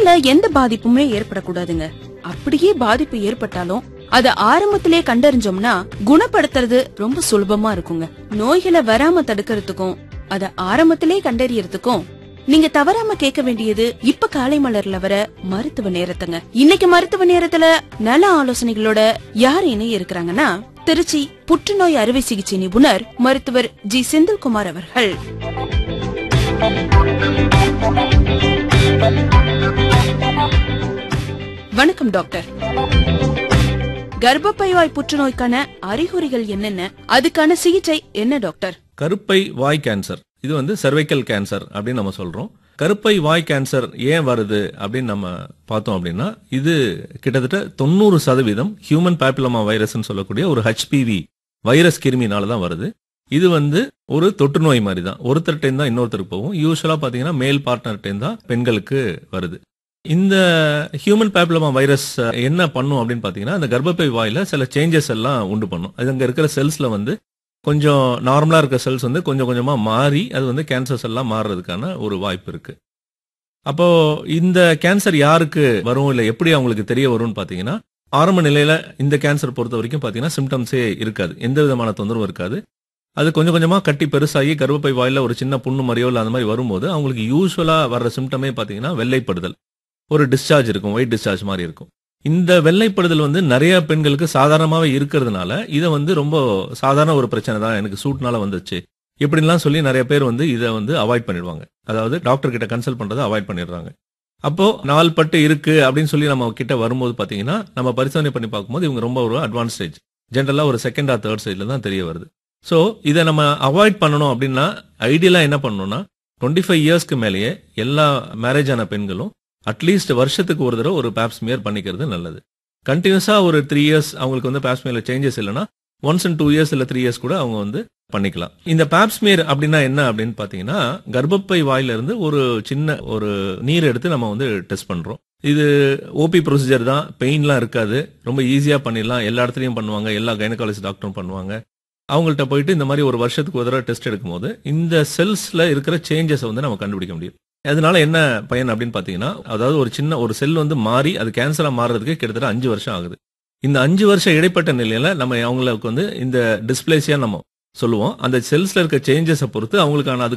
உடல்ல எந்த பாதிப்புமே ஏற்படக்கூடாதுங்க அப்படியே பாதிப்பு ஏற்பட்டாலும் அத ஆரம்பத்திலே கண்டறிஞ்சோம்னா குணப்படுத்துறது ரொம்ப சுலபமா இருக்குங்க நோய்களை வராம தடுக்கிறதுக்கும் அத ஆரம்பத்திலே கண்டறியறதுக்கும் நீங்க தவறாம கேட்க வேண்டியது இப்ப காலை மலர்ல வர மருத்துவ நேரத்துங்க இன்னைக்கு மருத்துவ நேரத்துல நல ஆலோசனைகளோட யார் இணைய இருக்கிறாங்கன்னா திருச்சி புற்றுநோய் அறுவை சிகிச்சை நிபுணர் மருத்துவர் ஜி செந்தில்குமார் அவர்கள் வணக்கம் டாக்டர் கர்ப்பப்பைவாய் புற்றுநோய்க்கான அறிகுறிகள் என்னென்ன அதுக்கான சிகிச்சை என்ன டாக்டர் கருப்பை வாய் கேன்சர் இது வந்து cervical கேன்சர் அப்படின்னு நம்ம சொல்றோம் கருப்பை வாய் கேன்சர் ஏன் வருது அப்படின்னு நம்ம பார்த்தோம் அப்படின்னா இது கிட்டத்தட்ட தொண்ணூறு சதவீதம் ஹியூமன் பேப்பிலமா வைரஸ்னு சொல்லக்கூடிய ஒரு ஹெச்பிவி வைரஸ் கிருமினால தான் வருது இது வந்து ஒரு தொற்று நோய் மாதிரி தான் ஒருத்தர்கிட்ட தான் இன்னொருத்தருக்கு போகும் யூஸ்வலா பாத்தீங்கன்னா மேல் பார்ட்னர்கிட்ட தான் பெண்களுக்கு வருது இந்த ஹியூமன் பேப்லமா வைரஸ் என்ன பண்ணும் அப்படின்னு பாத்தீங்கன்னா அந்த கர்ப்பப்பை வாயில சில சேஞ்சஸ் எல்லாம் உண்டு பண்ணும் அது அங்க இருக்கிற செல்ஸ்ல வந்து கொஞ்சம் நார்மலா இருக்க செல்ஸ் வந்து கொஞ்சம் கொஞ்சமா மாறி அது வந்து கேன்சர்ஸ் எல்லாம் மாறுறதுக்கான ஒரு வாய்ப்பு இருக்கு அப்போ இந்த கேன்சர் யாருக்கு வரும் இல்ல எப்படி அவங்களுக்கு தெரிய வரும்னு பாத்தீங்கன்னா ஆரம்ப நிலையில இந்த கேன்சர் பொறுத்த வரைக்கும் பாத்தீங்கன்னா சிம்டம்ஸே இருக்காது எந்த விதமான தொந்தரவும் இருக்காது அது கொஞ்சம் கொஞ்சமா கட்டி பெருசாகி கர்ப்பப்பை வாயில ஒரு சின்ன புண்ணு மாதிரியோ இல்ல அந்த மாதிரி வரும்போது அவங்களுக்கு யூஸ்வலா வர்ற சிம்டமே பாத்தீங்கன்னா வெள்ளைப்படுதல் ஒரு டிஸ்சார்ஜ் இருக்கும் ஒயிட் டிஸ்சார்ஜ் மாதிரி இருக்கும் இந்த வெள்ளைப்படுதல் வந்து நிறைய பெண்களுக்கு சாதாரணமாவே இருக்கிறதுனால இதை வந்து ரொம்ப சாதாரண ஒரு பிரச்சனை தான் எனக்கு சூட்னால வந்துச்சு இப்படின்லாம் சொல்லி நிறைய பேர் வந்து இதை வந்து அவாய்ட் பண்ணிடுவாங்க அதாவது டாக்டர் கிட்ட கன்சல்ட் பண்றதை அவாய்ட் பண்ணிடுறாங்க அப்போ நாள் பட்டு இருக்கு அப்படின்னு சொல்லி நம்ம கிட்ட வரும்போது பாத்தீங்கன்னா நம்ம பரிசோதனை பண்ணி பார்க்கும்போது இவங்க ரொம்ப ஒரு அட்வான்ஸ் ஸ்டேஜ் ஜென்ரலா ஒரு செகண்ட் ஆர் தேர்ட் ஸ்டேஜ்ல தான் தெரிய வருது ஸோ இதை நம்ம அவாய்ட் பண்ணணும் அப்படின்னா ஐடியலா என்ன பண்ணணும்னா டுவெண்ட்டி ஃபைவ் இயர்ஸ்க்கு மேலேயே எல்லா மேரேஜ் ஆன பெண்களும் அட்லீஸ்ட் வருஷத்துக்கு ஒரு தடவை ஒரு பேப்ஸ்மியர் பண்ணிக்கிறது நல்லது கண்டினியூஸா ஒரு த்ரீ இயர்ஸ் அவங்களுக்கு வந்து பேப்ஸ்மியர்ல சேஞ்சஸ் இல்லைன்னா ஒன்ஸ் இன் டூ இயர்ஸ் இல்ல த்ரீ இயர்ஸ் கூட அவங்க வந்து பண்ணிக்கலாம் இந்த பேப்ஸ்மியர் அப்படின்னா என்ன அப்படின்னு பாத்தீங்கன்னா கர்ப்பப்பை வாயில இருந்து ஒரு சின்ன ஒரு நீர் எடுத்து நம்ம வந்து டெஸ்ட் பண்றோம் இது ஓபி ப்ரொசீஜர் தான் பெயின்லாம் இருக்காது ரொம்ப ஈஸியா பண்ணிடலாம் எல்லா இடத்துலயும் பண்ணுவாங்க எல்லா கைனகாலஜி டாக்டரும் பண்ணுவாங்க அவங்கள்ட்ட போயிட்டு இந்த மாதிரி ஒரு வருஷத்துக்கு ஒரு தடவை டெஸ்ட் எடுக்கும்போது இந்த செல்ஸ்ல இருக்கிற சேஞ்சஸ் வந்து நம்ம கண்டுபிடிக்க முடியும் அதனால என்ன பயன் அப்படின்னு பாத்தீங்கன்னா அதாவது ஒரு சின்ன ஒரு செல் வந்து மாறி அது கேன்சரா மாறுறதுக்கு கிட்டத்தட்ட அஞ்சு வருஷம் ஆகுது இந்த அஞ்சு வருஷம் இடைப்பட்ட நிலையில நம்ம அவங்களுக்கு வந்து இந்த டிஸ்பிளேசியா நம்ம சொல்லுவோம் அந்த செல்ஸ்ல இருக்க சேஞ்சஸை பொறுத்து அவங்களுக்கான அதுக்கு